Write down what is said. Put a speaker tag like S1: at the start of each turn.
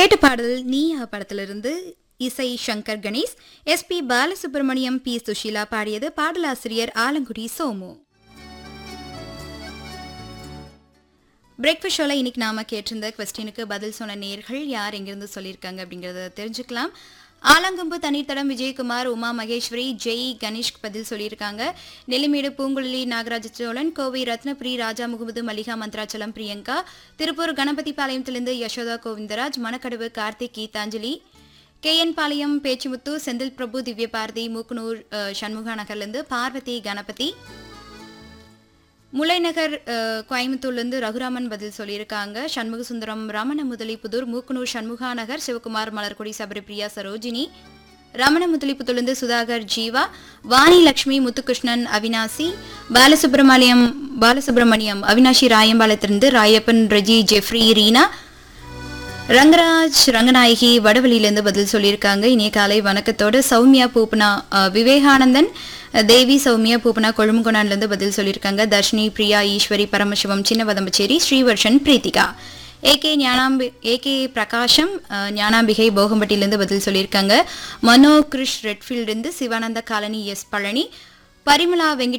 S1: கேட்ட பாடல் நீயா படத்திலிருந்து இசை சங்கர் கணேஷ் எஸ்பி பாலசுப்ரமணியம் பி சுஷீலா பாடியது பாடலாசிரியர் ஆலங்குடி சோமு பிரேக்ஃபாஸ்ட் ஷோல இன்னைக்கு நாம கேட்டிருந்த கொஸ்டினுக்கு பதில் சொன்ன நேர்கள் யார் எங்கிருந்து சொல்லியிருக்காங்க அப்படிங்கறத தெரிஞ்சுக்கலாம் ஆலங்கம்பு தண்ணீர்த்தடம் விஜயகுமார் உமா மகேஸ்வரி ஜெய் கணேஷ் பதில் சொல்லியிருக்காங்க நெல்லிமேடு பூங்குழலி நாகராஜ சோழன் கோவை ரத்னபுரி ராஜா முகமது மல்லிகா மந்த்ராச்சலம் பிரியங்கா திருப்பூர் கணபதி பாளையத்திலிருந்து யசோதா கோவிந்தராஜ் மணக்கடவு கார்த்திக் கீதாஞ்சலி கேஎன் பாளையம் பேச்சுமுத்து செந்தில் பிரபு திவ்யபாரதி மூக்குனூர் அஹ், சண்முகா நகர்லேருந்து பார்வதி கணபதி முல்லைநகர் அஹ், கோயம்புத்தூர்லேருந்து ரகுராமன் பதில் சொல்லியிருக்காங்க சண்முக சுந்தரம் ரமண முதலி புதூர் மூக்குனூர் சண்முகா நகர் சிவகுமார் மலர்கொடி சபரிபிரியா சரோஜினி ரமண முதலிப்புத்துலேருந்து சுதாகர் ஜீவா வாணி லட்சுமி முத்துகிருஷ்ணன் அவினாசி பாலசுப்ரமணியம் பாலசுப்ரமணியம் அவினாஷி ராயம்பாளையத்திலிருந்து ராயப்பன் ரெஜி ஜெஃப்ரி ரீனா ரங்கராஜ் ரங்கநாயகி வடவழியிலேருந்து பதில் சொல்லியிருக்காங்க இனிய காலை வணக்கத்தோடு சௌமியா பூப்பனா அஹ், விவேகானந்தன் அஹ், தேவி சௌமியா பூப்பனா கொழும்புகொண்டான்லேருந்து பதில் சொல்லியிருக்காங்க தர்ஷினி பிரியா ஈஸ்வரி பரமசிவம் சின்னவதம்பச்சேரி ஸ்ரீவர்ஷன் பிரீத்திகா ஏகே ஞானாம்பி ஏகே பிரகாஷம் அஹ், ஞானாம்பிகை போகம்பட்டியிலேருந்து பதில் சொல்லியிருக்காங்க Mano Krish Redfield Sivananda colony S Palani Parimala Venkat